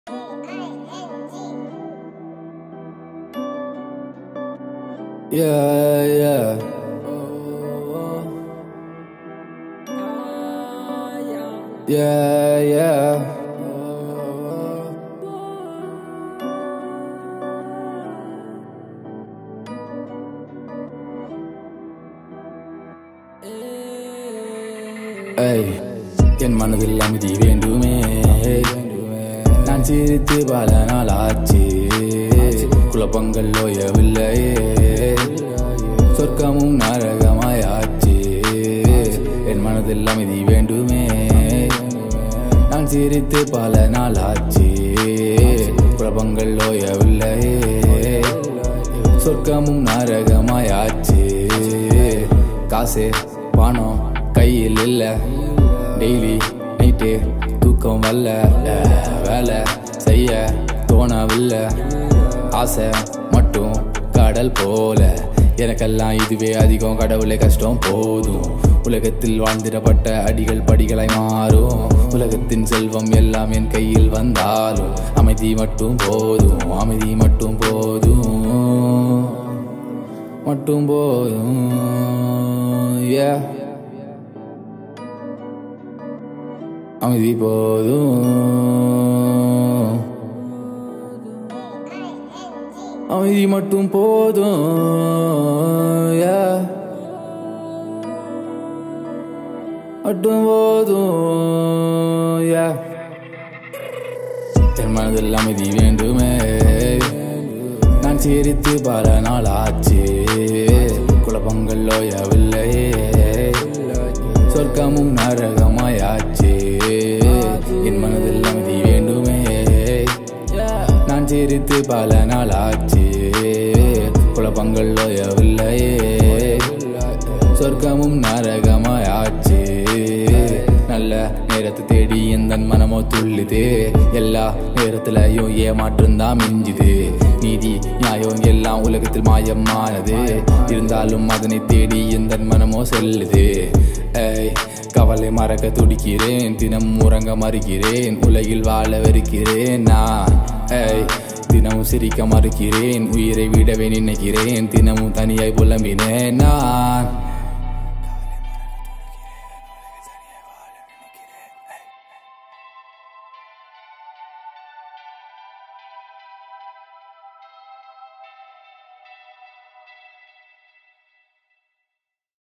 Yeah, yeah. Yeah, yeah. ஐய், என் மனதில் அமைதி வேண்டுமே நான் சிரித்து பல நாள் ஆச்சு குழப்பங்கள் ஓயவில்லையே சொர்க்கமும் நரகமாயாச்சு என் மனதில் அமைதி வேண்டுமே நான் சிரித்து பல நாள் ஆச்சு குழப்பங்கள் ஓயவில்லையே சொர்க்கமும் நரகமாயாச்சு காசு பணம் கையில் இல்ல டெய்லி நைட்டு தூக்கம் வரல வேலை செய்ய தோணவில்லை ஆசை மட்டும் கடல் போல எனக்கெல்லாம் இதுவே அதிகம் கடவுளை கஷ்டம் போதும் உலகத்தில் வாழ்ந்திடப்பட்ட அடிகள் படிகளாய் மாறும் உலகத்தின் செல்வம் எல்லாம் என் கையில் வந்தாலும் அமைதி மட்டும் போதும் அமைதி மட்டும் போதும் மட்டும் போதும் yeah. அமைதி போதும் அமைதி மட்டும் போதும் yeah. மட்டும் போதும் yeah. என் மனதில் அமைதி வேண்டுமே நான் சிரித்து பல நாள் ஆச்சு குழப்பங்கள் ஓயவில்லையே சொர்க்கமும் நரகமாயாச்சு என் மனதில் அமைதி வேண்டுமே நான் சிரித்து பல நாள் ஆச்சு குழப்பங்கள் ஓயவில்லையே சொர்க்கமும் நரகமாயாச்சு நல்ல நேரத்தை தேடி எந்த மனமோ துள்ளுது எல்லா நேரத்திலையும் ஏமாற்றம் தான் மிஞ்சுது நீதி நியாயம் எல்லாம் உலகத்தில் மாயமானது இருந்தாலும் அதனை தேடி எந்த மனமோ செல்லுது ஏய், கவலை மறக்க துடிக்கிறேன் தினம் உறங்க மறுக்கிறேன் உலகில் வாழ வெறுக்கிறேன் நான் ஏய், தினமும் சிரிக்க மறுக்கிறேன் உயிரை விடவே நினைக்கிறேன் தினமும் தனியாய் புலம்பினேன் நான்